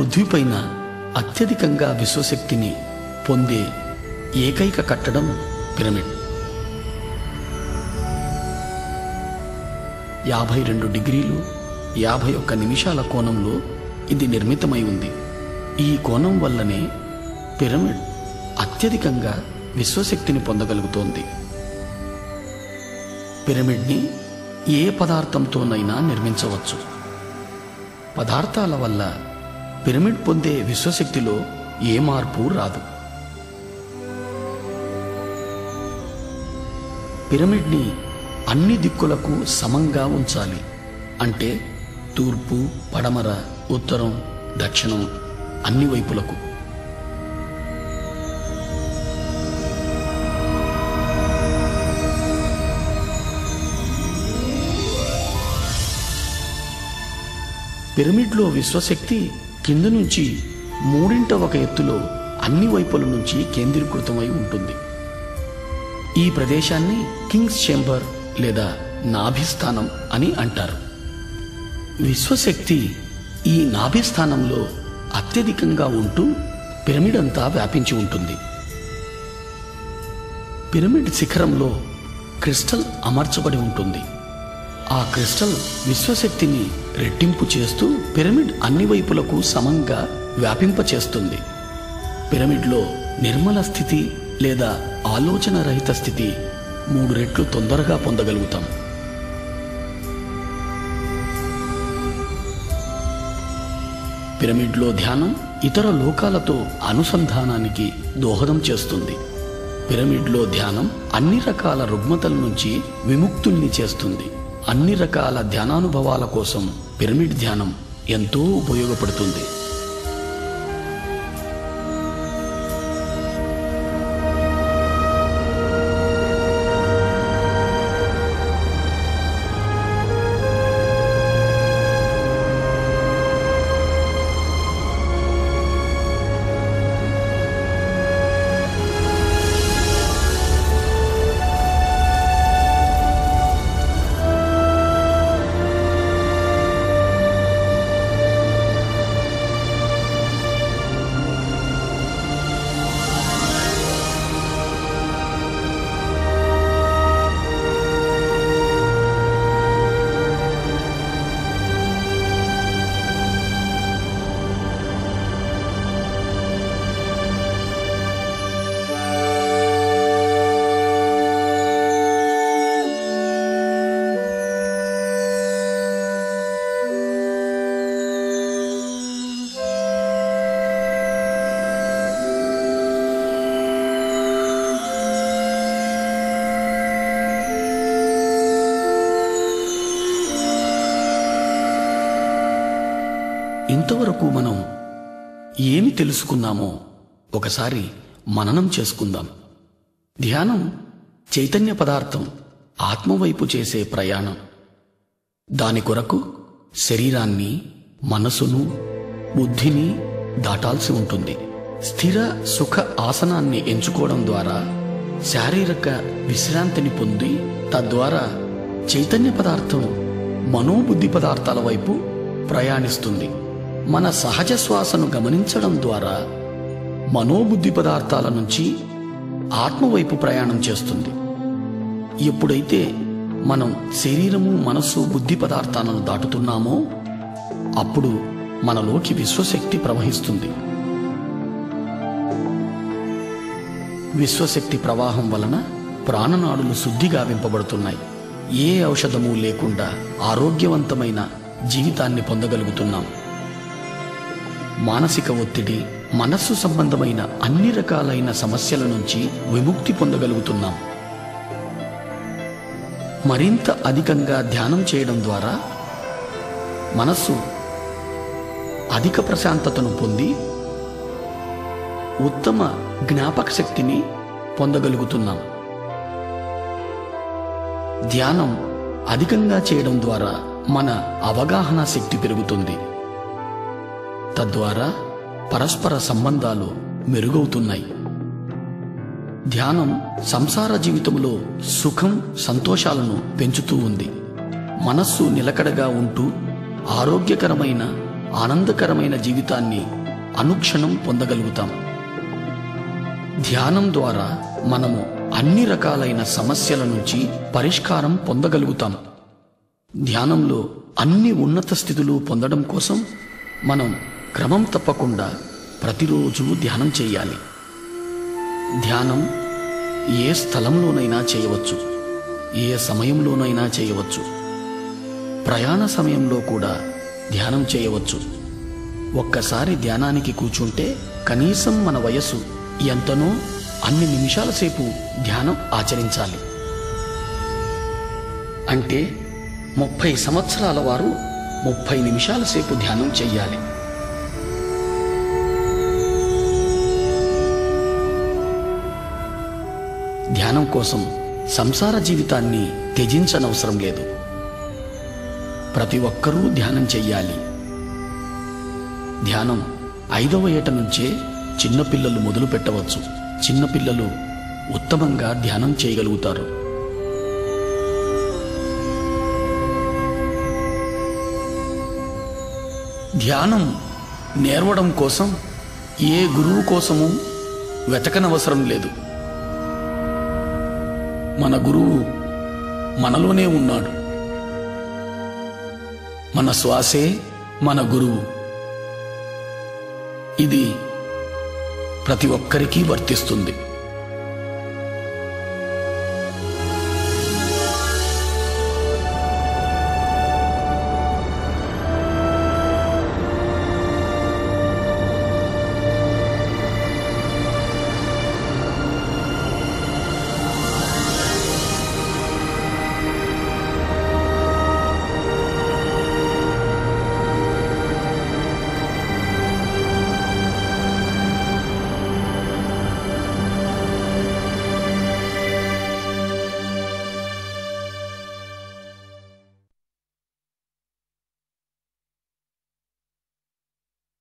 పృథ్వీపైన అత్యధికంగా విశ్వశక్తిని పొందే ఏకైక కట్టడం పిరమిడ్ యాభై రెండు డిగ్రీలు యాభై ఒక్క నిమిషాల కోణంలో ఇది నిర్మితమై ఉంది ఈ కోణం వల్లనే పిరమిడ్ అత్యధికంగా విశ్వశక్తిని పొందగలుగుతోంది పిరమిడ్ని ఏ పదార్థంతోనైనా నిర్మించవచ్చు పదార్థాల వల్ల పిరమిడ్ పొందే విశ్వశక్తిలో ఏ మార్పు రాదు పిరమిడ్ని అన్ని దిక్కులకు సమంగా ఉంచాలి అంటే తూర్పు పడమర ఉత్తరం దక్షిణం అన్ని వైపులకు పిరమిడ్లో విశ్వశక్తి కింద నుంచి మూడింట ఒక ఎత్తులో అన్ని వైపుల నుంచి కేంద్రీకృతమై ఉంటుంది ఈ ప్రదేశాన్ని కింగ్స్ చేంబర్ లేదా నాభిస్థానం అని అంటారు విశ్వశక్తి ఈ నాభిస్థానంలో అత్యధికంగా ఉంటూ పిరమిడ్ అంతా వ్యాపించి ఉంటుంది పిరమిడ్ శిఖరంలో క్రిస్టల్ అమర్చబడి ఉంటుంది ఆ క్రిస్టల్ విశ్వశక్తిని రెట్టింపు చేస్తూ పిరమిడ్ అన్ని వైపులకు సమంగా వ్యాపింపచేస్తుంది పిరమిడ్లో నిర్మల స్థితి లేదా ఆలోచన రహిత స్థితి మూడు రెట్లు తొందరగా పొందగలుగుతాం పిరమిడ్లో ధ్యానం ఇతర లోకాలతో అనుసంధానానికి దోహదం చేస్తుంది పిరమిడ్లో ధ్యానం అన్ని రకాల రుగ్మతల నుంచి విముక్తుల్ని చేస్తుంది అన్ని రకాల ధ్యానానుభవాల కోసం పిరమిడ్ ధ్యానం ఎంతో ఉపయోగపడుతుంది ఇంతవరకు మనం ఏమి తెలుసుకున్నామో ఒకసారి మననం చేసుకుందాం ధ్యానం చైతన్య పదార్థం ఆత్మవైపు చేసే ప్రయాణం దాని కొరకు శరీరాన్ని మనసును బుద్ధిని దాటాల్సి ఉంటుంది స్థిర సుఖ ఆసనాన్ని ఎంచుకోవడం ద్వారా శారీరక విశ్రాంతిని పొంది తద్వారా చైతన్య పదార్థం మనోబుద్ధి పదార్థాల వైపు ప్రయాణిస్తుంది మన సహజ శ్వాసను గమనించడం ద్వారా మనోబుద్ధి పదార్థాల నుంచి ఆత్మవైపు ప్రయాణం చేస్తుంది ఎప్పుడైతే మనం శరీరము మనస్సు బుద్ధి పదార్థాలను దాటుతున్నామో అప్పుడు మనలోకి విశ్వశక్తి ప్రవహిస్తుంది విశ్వశక్తి ప్రవాహం వలన ప్రాణనాడులు శుద్ధిగా వింపబడుతున్నాయి ఏ ఔషధము లేకుండా ఆరోగ్యవంతమైన జీవితాన్ని పొందగలుగుతున్నాం మానసిక ఒత్తిడి మనస్సు సంబంధమైన అన్ని రకాలైన సమస్యల నుంచి విముక్తి పొందగలుగుతున్నాం మరింత అధికంగా ధ్యానం చేయడం ద్వారా మనస్సు అధిక ప్రశాంతతను పొంది ఉత్తమ జ్ఞాపక శక్తిని పొందగలుగుతున్నాం ధ్యానం అధికంగా చేయడం ద్వారా మన అవగాహన శక్తి పెరుగుతుంది తద్వారా పరస్పర సంబంధాలు మెరుగవుతున్నాయి ధ్యానం సంసార జీవితంలో సుఖం సంతోషాలను పెంచుతూ ఉంది మనస్సు నిలకడగా ఉంటూ ఆరోగ్యకరమైన ఆనందకరమైన జీవితాన్ని అనుక్షణం పొందగలుగుతాం ధ్యానం ద్వారా మనము అన్ని రకాలైన సమస్యల నుంచి పరిష్కారం పొందగలుగుతాం ధ్యానంలో అన్ని ఉన్నత స్థితులు పొందడం కోసం మనం క్రమం తప్పకుండా ప్రతిరోజు ధ్యానం చేయాలి ధ్యానం ఏ స్థలంలోనైనా చేయవచ్చు ఏ సమయంలోనైనా చేయవచ్చు ప్రయాణ సమయంలో కూడా ధ్యానం చేయవచ్చు ఒక్కసారి ధ్యానానికి కూర్చుంటే కనీసం మన వయస్సు ఎంతనో అన్ని నిమిషాల సేపు ధ్యానం ఆచరించాలి అంటే ముప్పై సంవత్సరాల వారు ముప్పై నిమిషాల సేపు ధ్యానం చెయ్యాలి ధ్యానం కోసం సంసార జీవితాన్ని త్యజించనవసరం లేదు ప్రతి ఒక్కరూ ధ్యానం చెయ్యాలి ధ్యానం ఐదవ ఏట నుంచే చిన్నపిల్లలు మొదలు పెట్టవచ్చు చిన్నపిల్లలు ఉత్తమంగా ధ్యానం చేయగలుగుతారు ధ్యానం నేర్వడం కోసం ఏ గురువు కోసము వెతకనవసరం లేదు మన గురువు మనలోనే ఉన్నాడు మన శ్వాసే మన గురువు ఇది ప్రతి ఒక్కరికి వర్తిస్తుంది